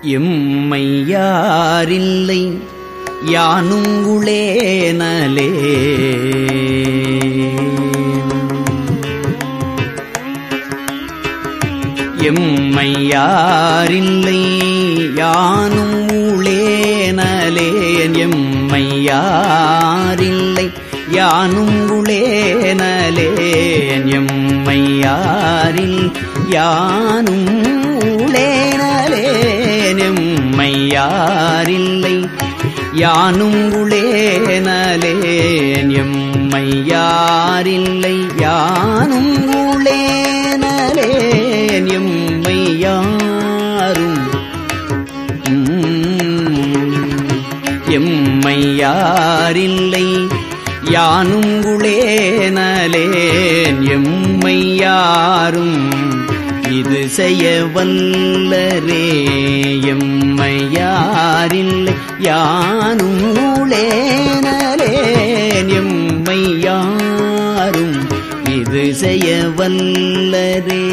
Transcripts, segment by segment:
எம்மை யாரில்லை யானுங்குளே நலே எம்மை யாரில்லை யானும் உளேனலேன் எம்மை யாரில்லை யானும் உளேனலேன் எம்மை யாரில் யானும் உளேனலேன் எம்மை யாரில்லை யானும் உளேனலேன் எம்மை யாரில்லை யானும் உளேனலேன் எம்மை யாரும் எம்மை யாரில்லை யானும் குளேனலேன் எம்மை யாரும் இது செய்ய வல்லரே எம்மை யாரில்லை யானும் உளேனலேன் எம்மை யாரும் இது செய்ய வல்லரே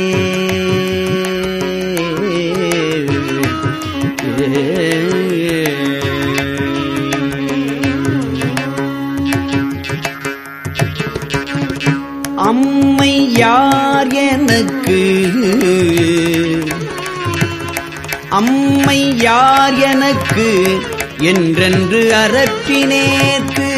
அம்மை யார் எனக்கு அம்மை யார் எனக்கு என்றென்று அரற்றினேற்கு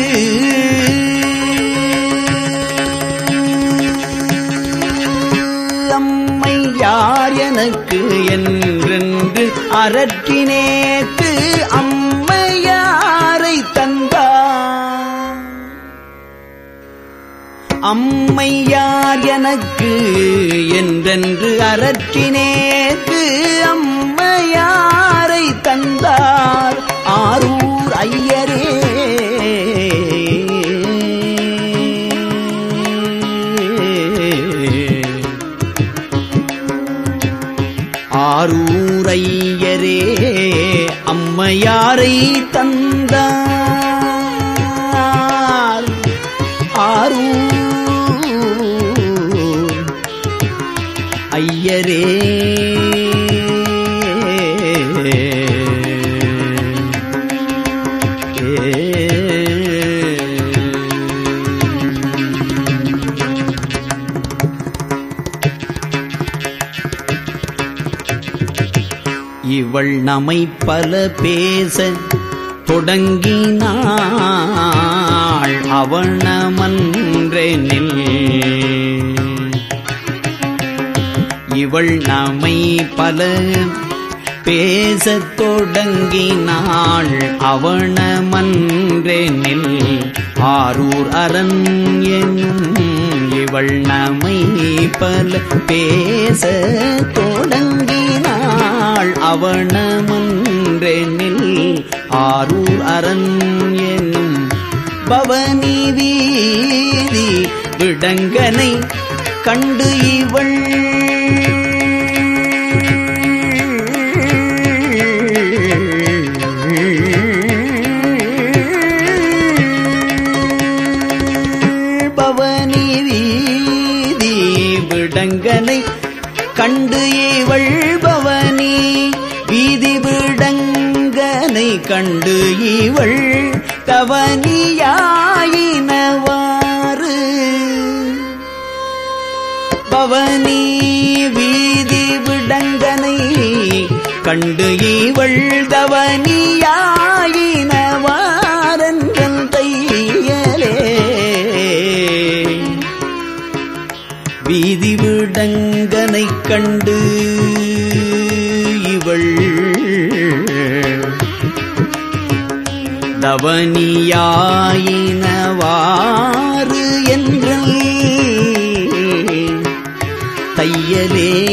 அம்மை யார் எனக்கு என்றென்று அரற்றினேற்கு அம்மையாரை தந்தார் அம்மையார் எனக்கு என்றென்று அரற்றினேற்கு அம்மையாரை தந்தார் ஆரூர் ஐயரே ஆரூர் ஐயரே அம்மையாரை தந்தார் ஆரூர் ஐயரே இவள் நமை பல பேச தொடங்கினாள் அவனமன்றெனில் இவள் நம்மை பல பேசத் தொடங்கினாள் அவனமன்றெனில் ஆரூர் அரண் எனும் இவள் நம்மை பல பேச தொடங்கினாள் அவனமன்றெனில் ஆரூர் அரண் எனும் பவனி வீதி விடங்கனை கண்டு இவள் பவனி வீதி விடங்கனை கண்டு இவள் பவனி வீதி விடங்கனை கண்டு இவள் கவனியாயினவாறு பவனி வீதி விடங்கனை கண்டு இவள் தவனியாயினவாரன்றன் தையலே வீதி விடங்கனை கண்டு இவள் தவனியாயினவாறு என்ற தையலே